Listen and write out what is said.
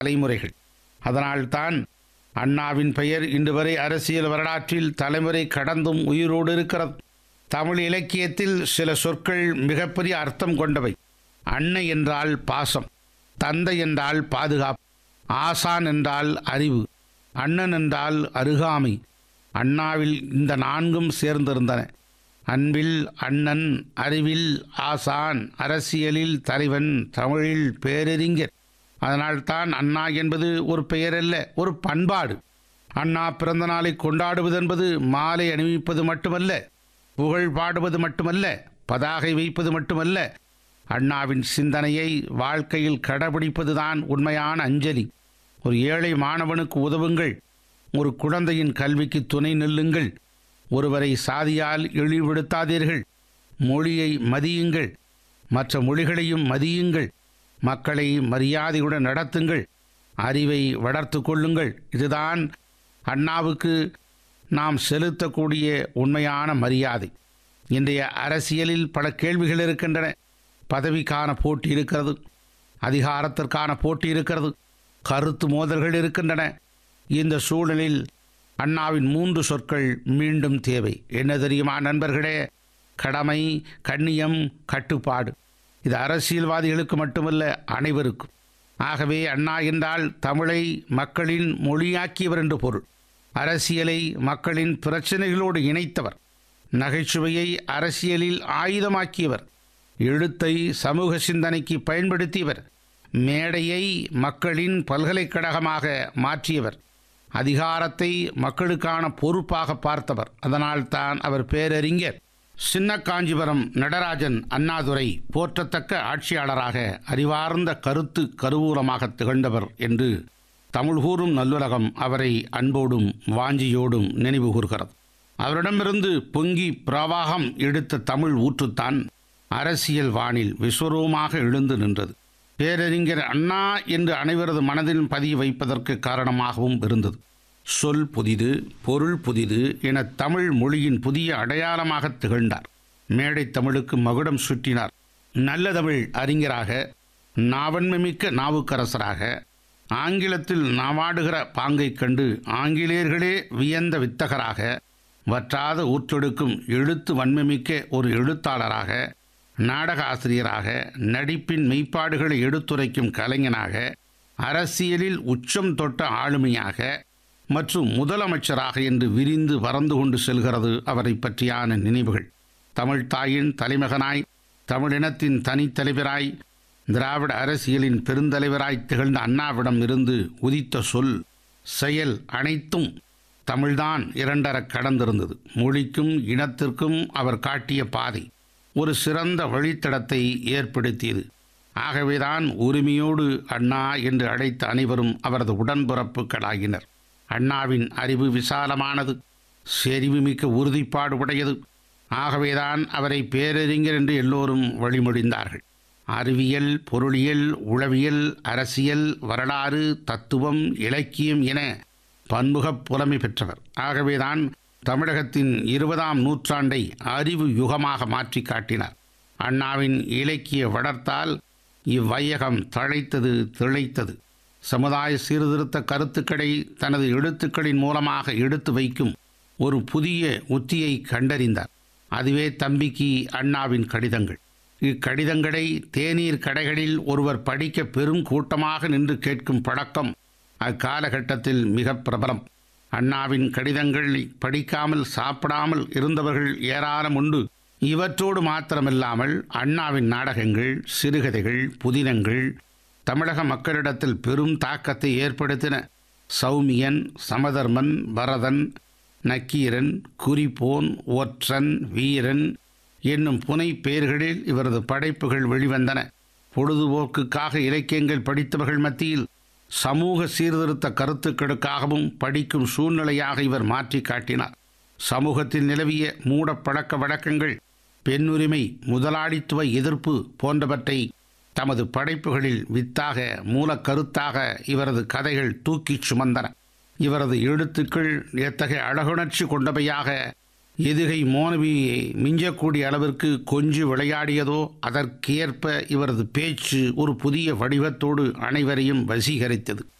தலைமுறைகள் அதனால்தான் அண்ணாவின் பெயர் இன்று வரை அரசியல் வரலாற்றில் தலைமுறை கடந்தும் உயிரோடு இருக்கிறது தமிழ் இலக்கியத்தில் சில சொற்கள் மிகப்பெரிய அர்த்தம் கொண்டவை அன்னை என்றால் பாசம் தந்தை என்றால் பாதுகாப்பு ஆசான் என்றால் அறிவு அண்ணன் என்றால் அருகாமை அண்ணாவில் இந்த நான்கும் சேர்ந்திருந்தன அன்பில் அண்ணன் அறிவில் ஆசான் அரசியலில் தலைவன் தமிழில் பேரறிஞர் அதனால்தான் அண்ணா என்பது ஒரு பெயரல்ல ஒரு பண்பாடு அண்ணா பிறந்த நாளை கொண்டாடுவது என்பது மாலை அணிவிப்பது மட்டுமல்ல புகழ் பாடுவது மட்டுமல்ல பதாகை வைப்பது மட்டுமல்ல அண்ணாவின் சிந்தனையை வாழ்க்கையில் கடைபிடிப்பதுதான் உண்மையான அஞ்சலி ஒரு ஏழை மாணவனுக்கு உதவுங்கள் ஒரு குழந்தையின் கல்விக்கு துணை நில்லுங்கள் ஒருவரை சாதியால் இழிவுபடுத்தாதீர்கள் மொழியை மதியுங்கள் மற்ற மொழிகளையும் மதியுங்கள் மக்களை மரியாதையுடன் நடத்துங்கள் அறிவை வளர்த்து கொள்ளுங்கள் இதுதான் அண்ணாவுக்கு நாம் செலுத்தக்கூடிய உண்மையான மரியாதை இன்றைய அரசியலில் பல கேள்விகள் இருக்கின்றன பதவிக்கான போட்டி இருக்கிறது அதிகாரத்திற்கான போட்டி இருக்கிறது கருத்து மோதல்கள் இருக்கின்றன இந்த சூழலில் அண்ணாவின் மூன்று சொற்கள் மீண்டும் தேவை என்ன தெரியுமா நண்பர்களே கடமை கண்ணியம் கட்டுப்பாடு இது அரசியல்வாதிகளுக்கு மட்டுமல்ல அனைவருக்கும் ஆகவே அண்ணா என்றால் தமிழை மக்களின் மொழியாக்கியவர் என்று பொருள் அரசியலை மக்களின் பிரச்சனைகளோடு இணைத்தவர் நகைச்சுவையை அரசியலில் ஆயுதமாக்கியவர் எழுத்தை சமூக சிந்தனைக்கு பயன்படுத்தியவர் மேடையை மக்களின் பல்கலைக்கழகமாக மாற்றியவர் அதிகாரத்தை மக்களுக்கான பொறுப்பாக பார்த்தவர் அதனால்தான் அவர் பேரறிஞர் சின்ன காஞ்சிபுரம் நடராஜன் அண்ணாதுரை போற்றத்தக்க ஆட்சியாளராக அறிவார்ந்த கருத்து கருவூலமாக திகழ்ந்தவர் என்று தமிழ் கூறும் நல்லுலகம் அவரை அன்போடும் வாஞ்சியோடும் நினைவு கூர்கிறது அவரிடமிருந்து பொங்கி பிரவாகம் எடுத்த தமிழ் ஊற்றுத்தான் அரசியல் வானில் விஸ்வரூபமாக எழுந்து நின்றது பேரறிஞர் அண்ணா என்று அனைவரது மனதில் பதிய வைப்பதற்கு காரணமாகவும் இருந்தது சொல் புதிது பொருள் புதிது என தமிழ் மொழியின் புதிய அடையாளமாக திகழ்ந்தார் மேடை தமிழுக்கு மகுடம் சுற்றினார் நல்ல தமிழ் அறிஞராக நாவன்மைமிக்க நாவுக்கரசராக ஆங்கிலத்தில் நாவாடுகிற பாங்கைக் கண்டு ஆங்கிலேயர்களே வியந்த வித்தகராக வற்றாத ஊற்றெடுக்கும் எழுத்து வன்மைமிக்க ஒரு எழுத்தாளராக நாடக ஆசிரியராக நடிப்பின் மெய்ப்பாடுகளை எடுத்துரைக்கும் கலைஞனாக அரசியலில் உச்சம் தொட்ட ஆளுமையாக மற்றும் முதலமைச்சராக என்று விரிந்து பறந்து கொண்டு செல்கிறது அவரை பற்றியான நினைவுகள் தமிழ் தாயின் தலைமகனாய் தமிழினத்தின் தனித்தலைவராய் திராவிட அரசியலின் பெருந்தலைவராய் திகழ்ந்த அண்ணாவிடம் இருந்து உதித்த சொல் செயல் அனைத்தும் தமிழ்தான் இரண்டரக் கடந்திருந்தது மொழிக்கும் இனத்திற்கும் அவர் காட்டிய பாதை ஒரு சிறந்த வழித்தடத்தை ஏற்படுத்தியது ஆகவேதான் உரிமையோடு அண்ணா என்று அழைத்த அனைவரும் அவரது உடன்பிறப்புகளாகினர் அண்ணாவின் அறிவு விசாலமானது செறிவுமிக்க உறுதிப்பாடு உடையது ஆகவேதான் அவரை பேரறிஞர் என்று எல்லோரும் வழிமொழிந்தார்கள் அறிவியல் பொருளியல் உளவியல் அரசியல் வரலாறு தத்துவம் இலக்கியம் என பன்முகப் புலமை பெற்றவர் ஆகவேதான் தமிழகத்தின் இருபதாம் நூற்றாண்டை அறிவு யுகமாக மாற்றி காட்டினார் அண்ணாவின் இலக்கிய வளர்த்தால் இவ்வையகம் தழைத்தது திளைத்தது சமுதாய சீர்திருத்த கருத்துக்களை தனது எழுத்துக்களின் மூலமாக எடுத்து வைக்கும் ஒரு புதிய உத்தியை கண்டறிந்தார் அதுவே தம்பிக்கு அண்ணாவின் கடிதங்கள் இக்கடிதங்களை தேநீர் கடைகளில் ஒருவர் படிக்க பெரும் கூட்டமாக நின்று கேட்கும் பழக்கம் அக்காலகட்டத்தில் மிக பிரபலம் அண்ணாவின் கடிதங்களை படிக்காமல் சாப்பிடாமல் இருந்தவர்கள் ஏராளம் உண்டு இவற்றோடு மாத்திரமில்லாமல் அண்ணாவின் நாடகங்கள் சிறுகதைகள் புதினங்கள் தமிழக மக்களிடத்தில் பெரும் தாக்கத்தை ஏற்படுத்தின சௌமியன் சமதர்மன் பரதன் நக்கீரன் குறிப்போன் ஒற்றன் வீரன் என்னும் புனை பெயர்களில் இவரது படைப்புகள் வெளிவந்தன பொழுதுபோக்குக்காக இலக்கியங்கள் படித்தவர்கள் மத்தியில் சமூக சீர்திருத்த கருத்துக்களுக்காகவும் படிக்கும் சூழ்நிலையாக இவர் மாற்றி காட்டினார் சமூகத்தில் நிலவிய மூடப்பழக்க வழக்கங்கள் பெண்ணுரிமை முதலாளித்துவ எதிர்ப்பு போன்றவற்றை தமது படைப்புகளில் வித்தாக மூலக்கருத்தாக இவரது கதைகள் தூக்கிச் சுமந்தன இவரது எழுத்துக்கள் எத்தகைய அழகுணர்ச்சி கொண்டவையாக எதுகை மோனவியை மிஞ்சக்கூடிய அளவிற்கு கொஞ்சி விளையாடியதோ அதற்கேற்ப இவரது பேச்சு ஒரு புதிய வடிவத்தோடு அனைவரையும் வசீகரித்தது